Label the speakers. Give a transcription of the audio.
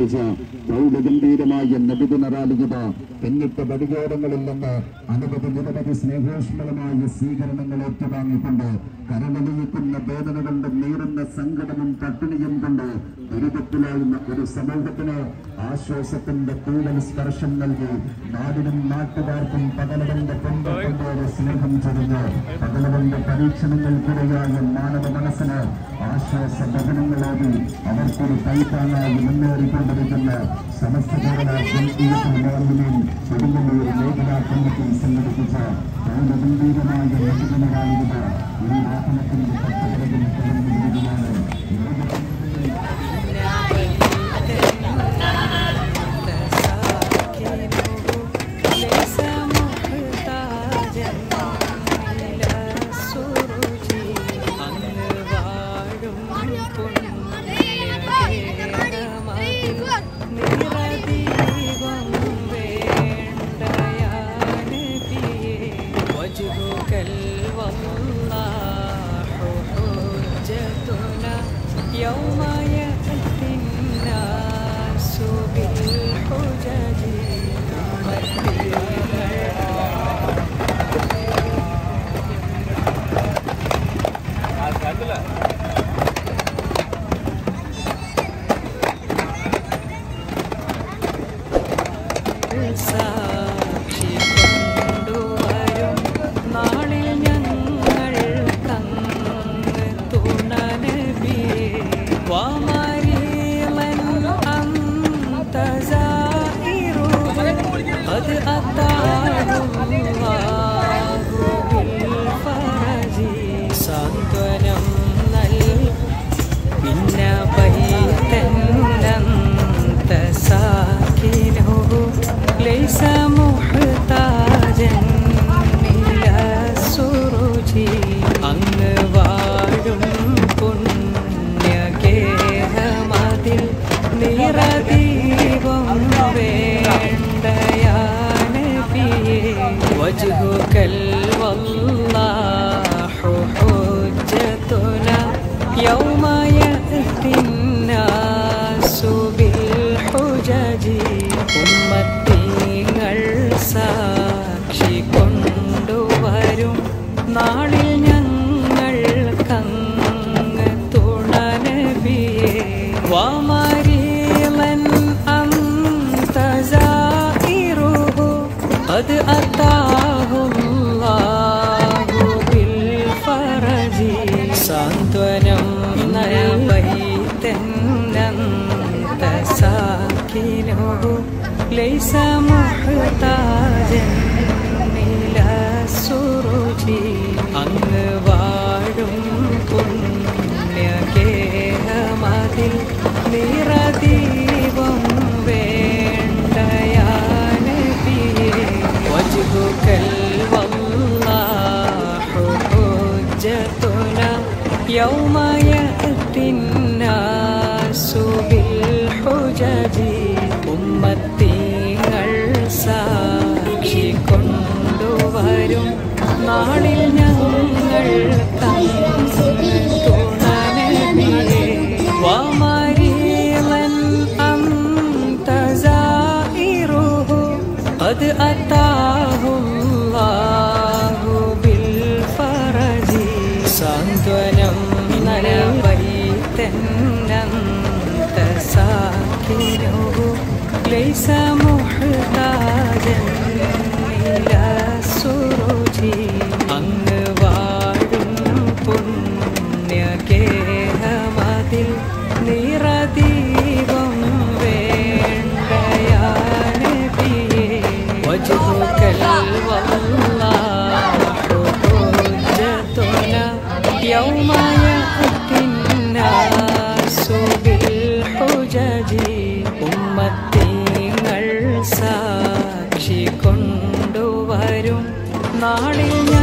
Speaker 1: സംഘടിപ്പിച്ച പ്രൗഢഗംഭീരമായ നബിദിനറാലികത പിന്നിട്ട പടികോടങ്ങളിൽ നിന്ന് അനവധി നിരവധി സ്നേഹോഷ്മളമായ സ്വീകരണങ്ങൾ ഏറ്റുവാങ്ങിക്കൊണ്ട് കരവലിയിക്കുന്ന വേദനകളുടെ നീറുന്ന സങ്കടവും പട്ടിണിയും കൊണ്ട് ദുരിതത്തിലായിരുന്ന ഒരു സമൂഹത്തിന് ആശ്വാസത്തിന്റെ കൂടൽ സ്പർശം നൽകി നാടിനും നാട്ടുകാർക്കും പകലവന്റെ പൊന്തോടെ സ്നേഹം ചൊരിഞ്ഞ് പകലവന്റെ പരീക്ഷണങ്ങൾക്കിടയായ മാനവ മനസ്സിന് ആശ്വാസ ഭജനങ്ങളോടി അവർക്കൊരു കൈത്താങ്ങായി മുന്നേറിക്കൊണ്ടിരിക്കുന്ന സമസ്ത കേരള ജംഇയ്യത്തുൽ മുഅ്മിനീൻ കൊടുങ്ങല്ലൂർ മേഖലാ കമ്മിറ്റി സംഘടിപ്പിച്ച ഗംഭീരമായ നബിദിനറാലികത ഈ വാഹനത്തിന്റെ പത്തുപിറകിൽ തുടർന്നിരിക്കുകയാണ്
Speaker 2: وجهك الوضاح حجتنا يوم يأتي الناس بالحجج സാക്ഷി കൊണ്ടുവരും നാളിൽ ഞങ്ങൾ തങ്ങ് തുണനബിയെ ومريضا أنت زائره قد أتاه الله بالفرج സാന്ത്വനം നൽ إن بيتا أنت ساكنه ليس محتاجا إلى السرج അങ്ങ് വാഴും പുണ്യഗേഹമതിൽ നിറദീപം വേണ്ടയാനബിയെ وجهك الوضاح حجتنا يوم يأتي الناس بالحجج ഉമ്മത്തിങ്ങൾ സാക്ഷി കൊണ്ടുവരും നാളിൽ ഞങ്ങൾ കങ്ങ് തുണനബിയെ വമരീലൻ അന്ത زائره قد أتاه الله بالفرج സാന്ത്വനം നൽവൈത്തന്നന്ത സാക്കിനോ ليس محتاجا إلى السرج അങ്ങ് വാഴും പുണ്യഗേഹമതിൽ നിറദീപം വേണ്ടയാനബിയെ وجهك الوضاح حجتنا يوم يأتي الناس بالحجج ഉമ്മത്തിങ്ങൾ സാക്ഷി കൊണ്ടുവരും നാളിൽ ഞങ്ങൾ തുണനബിയെ ومريضا أنت زائره قد أتاه الله بالفرج സാന്ത്വനം നൽവൈത്തന്നന്ത സാക്കിനോ ليس محتاجا إلى السرج അങ്ങ് വാഴും പുണ്യഗേഹമതിൽ നിറദീപം വേണ്ടയാനബിയെ وجهك الوضاح حجتنا يوم يأتي الناس بالحجج ഉമ്മത്തിങ്ങൾ സാക്ഷി കൊണ്ടുവരും നാളിൽ